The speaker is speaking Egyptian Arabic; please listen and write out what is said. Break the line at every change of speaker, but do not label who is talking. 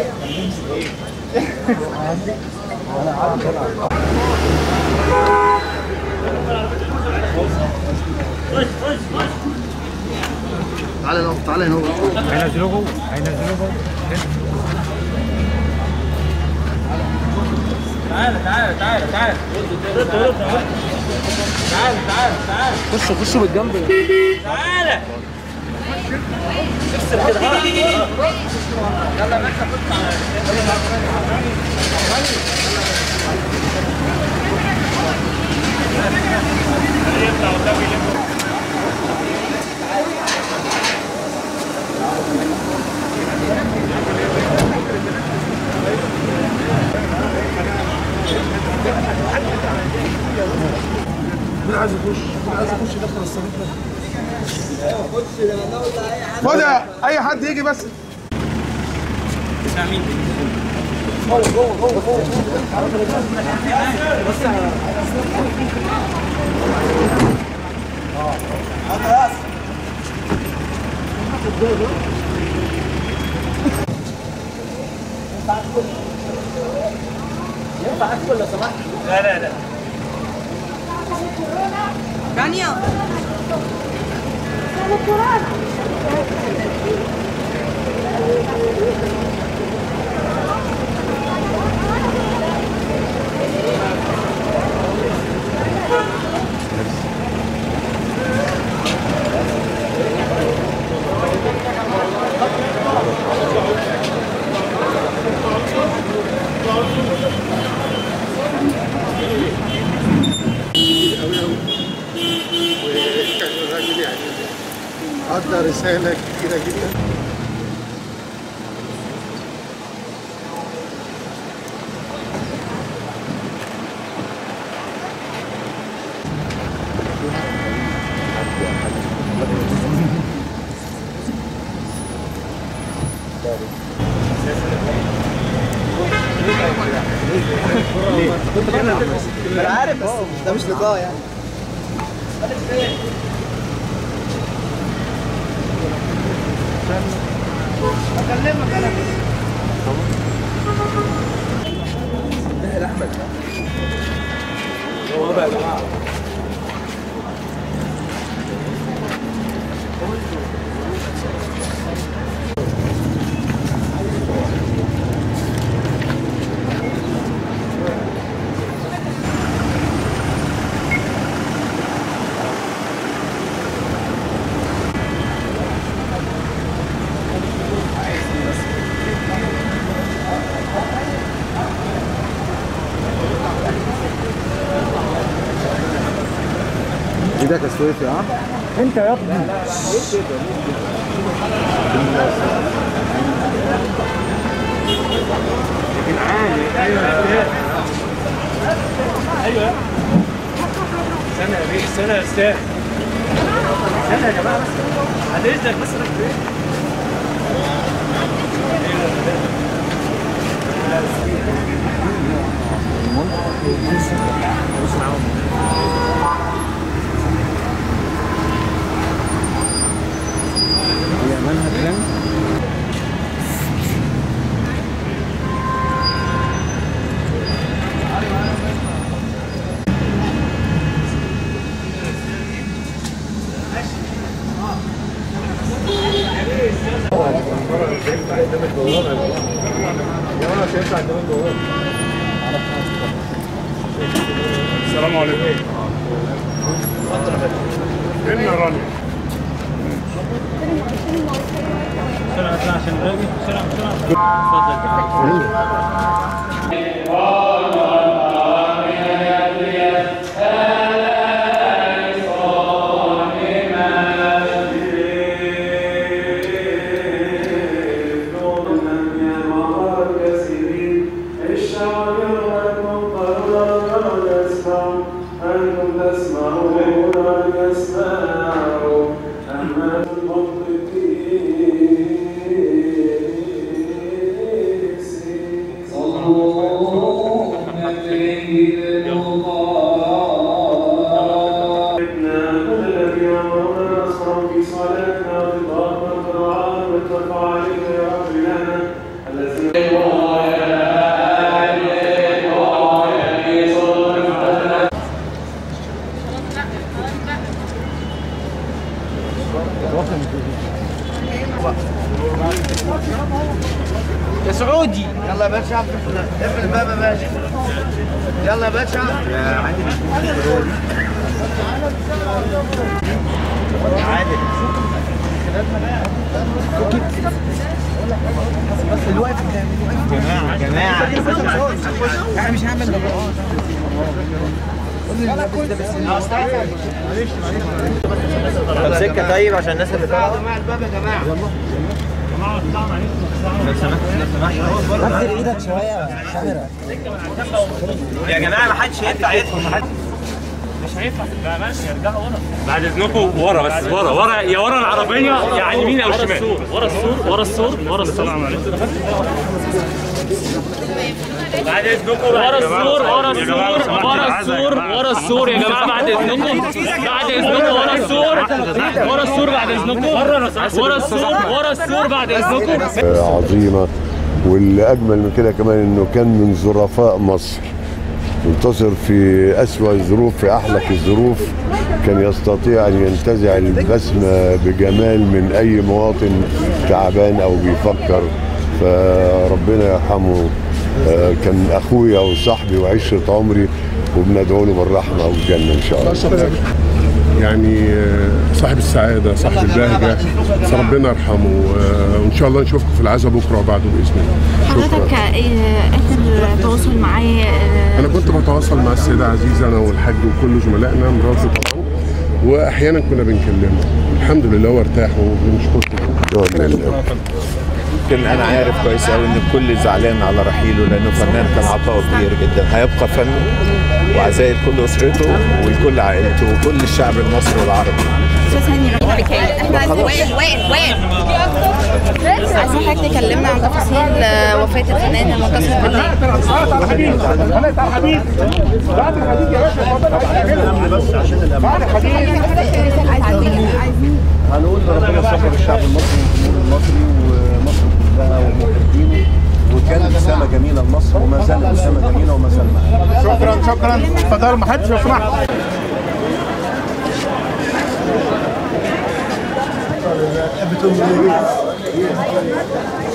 تعالى هنا تعالى هنا
هينزلوه جوه هينزلوه جوه
تعالى تعالى تعالى تعالى تعالى تعالى تعالى
خشوا خشوا بالجنب
تعالى اكسر كده ها يلا بس خش على
مين عايز يخش؟ مين عايز يخش يدخل الصليب ده؟ خدها اي حد يجي بس
بتاع مين ينفع ادخل لو سمحت لا لا لا
Daniel.
وكان الراجل يعني أدى رسالة كتيرة جدا
انا عارف بس ده مش لقاء يعني اكلمك انا
ايدك يا سويفي ها؟
انت يا ابني
ايوه استنى يا بيه استنى يا استاذ استنى يا جماعه بس بعد اذنك بس انا فين
هي مالها كلام؟
السلام عليكم فين يا رانيا
بسرعه بسرعه عشان الراجل بسرعه بسرعه اتفضل
الذي
سعودي يلا يا باشا اقفل الباب يا باشا يلا يا باشا عادل الوقت جماعة جماعة احنا مش هنعمل ده طب سكة طيب عشان الناس اللي طالعة جماعة الباب يا جماعة لو سمحت لو سمحت نزل ايدك شوية يا جماعة ما حدش ينفع يدخل ما حدش
مش هينفع لا ماشي ارجعوا ورا بعد اذنكم ورا بس ورا ورا يا ورا العربيه يا يمين او شمال ورا السور ورا السور ورا السور السلام عليكم بعد اذنكم ورا السور ورا السور ورا السور ورا السور يا جماعه بعد اذنكم بعد اذنكم ورا السور ورا السور بعد اذنكم ورا السور ورا السور بعد اذنكم
عظيمة واللي أجمل من كده كمان إنه كان من ظرفاء مصر منتصر في أسوأ الظروف في أحلك الظروف كان يستطيع أن ينتزع البسمة بجمال من أي مواطن تعبان أو بيفكر فربنا يرحمه آه، كان أخويا وصاحبي وعشرة عمري وبندعو له بالرحمة والجنة إن شاء الله
يعني آه، صاحب السعاده صاحب البهجه فربنا يرحمه آه، وان شاء الله نشوفكم في العزاء بكره وبعده باذن الله
حضرتك
شكرا
آه، اخر تواصل معاه آه،
انا كنت بتواصل مع السيده عزيزه انا والحاج وكل زملائنا مراته طبعا واحيانا كنا بنكلمه الحمد لله هو ارتاح وبنشكره
شكرا لله
يمكن انا عارف كويس قوي ان الكل زعلان على رحيله لانه فنان كان عطاءه كبير جدا هيبقى فنه وعزاء لكل اسرته ولكل عائلته وكل الشعب المصري والعربي
استاذ هاني رحمة حكاية احنا عايزين وائل وائل وائل عايزين حضرتك تكلمنا عن تفاصيل آه، وفاة الفنان المنتصر بالله
هنقول ربنا يصبر الشعب المصري والجمهور المصري ومصر كلها ومحبينه وكان ابتسامه جميله لمصر وما زال ابتسامه جميله وما زال معانا
شكرا شكرا اتفضل ما حدش لو سمحت
بتقول